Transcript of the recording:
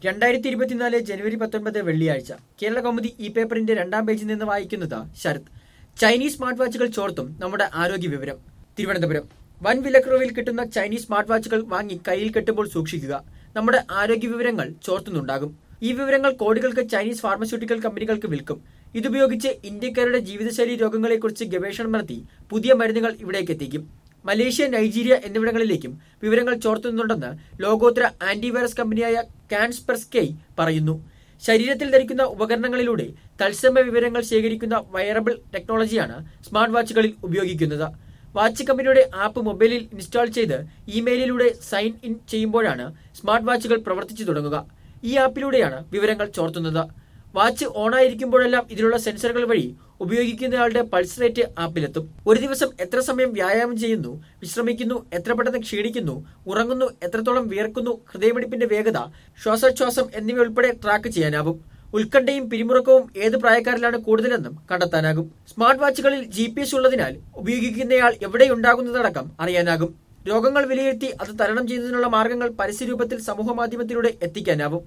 രണ്ടായിരത്തി ഇരുപത്തിനാല് ജനുവരി പത്തൊൻപത് വെള്ളിയാഴ്ച കേരള കൗമുദി ഈ പേപ്പറിന്റെ രണ്ടാം പേജിൽ നിന്ന് വായിക്കുന്നത് ശരത് ചൈനീസ് സ്മാർട്ട് വാച്ചുകൾ ചോർത്തും നമ്മുടെ ആരോഗ്യ വിവരം തിരുവനന്തപുരം വൻ വിലക്കുറവിൽ കിട്ടുന്ന ചൈനീസ് സ്മാർട്ട് വാച്ചുകൾ വാങ്ങി കയ്യിൽ കെട്ടുമ്പോൾ സൂക്ഷിക്കുക നമ്മുടെ ആരോഗ്യ വിവരങ്ങൾ ചോർത്തുന്നുണ്ടാകും ഈ വിവരങ്ങൾ കോടികൾക്ക് ചൈനീസ് ഫാർമസ്യൂട്ടിക്കൽ കമ്പനികൾക്ക് വിൽക്കും ഇതുപയോഗിച്ച് ഇന്ത്യക്കാരുടെ ജീവിതശൈലി രോഗങ്ങളെക്കുറിച്ച് ഗവേഷണം നടത്തി പുതിയ മരുന്നുകൾ ഇവിടേക്ക് എത്തിക്കും മലേഷ്യ നൈജീരിയ എന്നിവിടങ്ങളിലേക്കും വിവരങ്ങൾ ചോർത്തുന്നുണ്ടെന്ന് ലോകോത്തര ആന്റിവൈറസ് കമ്പനിയായ കാൻസ്പെർസ്കെയ് പറയുന്നു ശരീരത്തിൽ ധരിക്കുന്ന ഉപകരണങ്ങളിലൂടെ തത്സമയ വിവരങ്ങൾ ശേഖരിക്കുന്ന വയറബിൾ ടെക്നോളജിയാണ് സ്മാർട്ട് വാച്ചുകളിൽ ഉപയോഗിക്കുന്നത് വാച്ച് കമ്പനിയുടെ ആപ്പ് മൊബൈലിൽ ഇൻസ്റ്റാൾ ചെയ്ത് ഇമെയിലിലൂടെ സൈൻ ഇൻ ചെയ്യുമ്പോഴാണ് സ്മാർട്ട് വാച്ചുകൾ പ്രവർത്തിച്ചു തുടങ്ങുക ഈ ആപ്പിലൂടെയാണ് വിവരങ്ങൾ ചോർത്തുന്നത് വാച്ച് ഓണായിരിക്കുമ്പോഴെല്ലാം ഇതിലുള്ള സെൻസറുകൾ വഴി ഉപയോഗിക്കുന്നയാളുടെ പൾസ് റേറ്റ് ആപ്പിലെത്തും ഒരു ദിവസം എത്ര സമയം വ്യായാമം ചെയ്യുന്നു വിശ്രമിക്കുന്നു എത്ര പെട്ടെന്ന് ക്ഷീണിക്കുന്നു ഉറങ്ങുന്നു എത്രത്തോളം വിയർക്കുന്നു ഹൃദയമിടിപ്പിന്റെ വേഗത ശ്വാസോച്ഛ്വാസം എന്നിവ ഉൾപ്പെടെ ട്രാക്ക് ചെയ്യാനാവും ഉത്കണ്ഠയും പിരിമുറുക്കവും ഏത് പ്രായക്കാരിലാണ് കൂടുതലെന്നും കണ്ടെത്താനാകും സ്മാർട്ട് വാച്ചുകളിൽ ജി പി എസ് ഉള്ളതിനാൽ ഉപയോഗിക്കുന്നയാൾ എവിടെയുണ്ടാകുന്നതടക്കം അറിയാനാകും രോഗങ്ങൾ വിലയിരുത്തി അത് തരണം ചെയ്യുന്നതിനുള്ള മാർഗങ്ങൾ പരസ്യരൂപത്തിൽ സമൂഹ മാധ്യമത്തിലൂടെ എത്തിക്കാനാവും